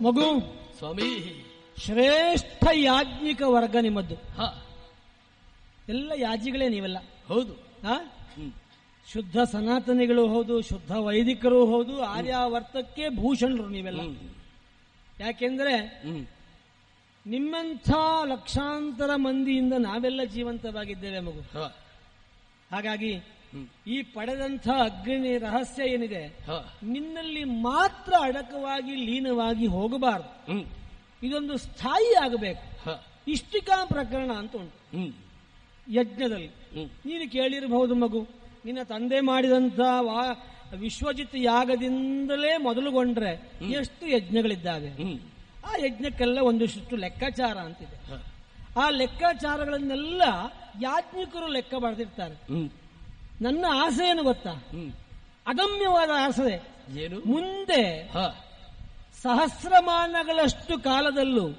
ಮಗು ಸ್ವಾಮಿ ಶ್ರೇಷ್ಠ ಯಾಜ್ಞಿಕ ವರ್ಗ ನಿಮ್ಮದ್ದು ಹ ಎಲ್ಲ ಯಾಜಿಗಳೇ ನೀವೆಲ್ಲ ಹೌದು ಆ? ಹ್ಮ್ ಶುದ್ಧ ಸನಾತನಿಗಳು ಹೌದು ಶುದ್ಧ ವೈದಿಕರು ಹೌದು ಆರ್ಯಾವರ್ತಕ್ಕೆ ಭೂಷಣರು ನೀವೆಲ್ಲ ಹ್ಮ್ ಯಾಕೆಂದ್ರೆ ಹ್ಮ್ ನಿಮ್ಮಂಥ ಲಕ್ಷಾಂತರ ಮಂದಿಯಿಂದ ನಾವೆಲ್ಲ ಜೀವಂತವಾಗಿದ್ದೇವೆ ಮಗು ಹ ಹಾಗಾಗಿ ಹ್ಮ್ ಈ ಪಡೆದಂಥ ಅಗ್ನಿ ರಹಸ್ಯ ಏನಿದೆ ಹ ನಿನ್ನಲ್ಲಿ ಮಾತ್ರ ಅಡಕವಾಗಿ ಲೀನವಾಗಿ ಹೋಗಬಾರದು ಹ್ಮ್ ಇದೊಂದು ಸ್ಥಾಯಿ ಆಗಬೇಕು ಹ ಇಷ್ಟಿಕಾ ಪ್ರಕರಣ ಅಂತ ಉಂಟು ಹ್ಮ್ ಯಜ್ಞದಲ್ಲಿ ಹ್ಮ್ ನೀನು ಕೇಳಿರಬಹುದು ಮಗು ನಿನ್ನ ತಂದೆ ಮಾಡಿದಂಥ ವಾ ವಿಶ್ವಜಿತ್ ಯಾಗದಿಂದಲೇ ಮೊದಲುಗೊಂಡ್ರೆ ಎಷ್ಟು ಯಜ್ಞಗಳಿದ್ದಾವೆ ಹ್ಮ್ ಆ ಯಜ್ಞಕ್ಕೆಲ್ಲ ಒಂದಿಷ್ಟು ಲೆಕ್ಕಾಚಾರ ಅಂತಿದೆ ಹ ಆ ಲೆಕ್ಕಾಚಾರಗಳನ್ನೆಲ್ಲ ಯಾಜ್ಞಿಕರು ಲೆಕ್ಕ ಬರೆದಿರ್ತಾರೆ ಹ್ಮ್ ನನ್ನ ಆಸೆ ಏನು ಗೊತ್ತಾ ಹ್ಮ್ ಅದಮ್ಯವಾದ ಆಸೆ ಏನು ಮುಂದೆ ಹ ಸಹಸ್ರಮಾನಗಳಷ್ಟು ಕಾಲದಲ್ಲೂ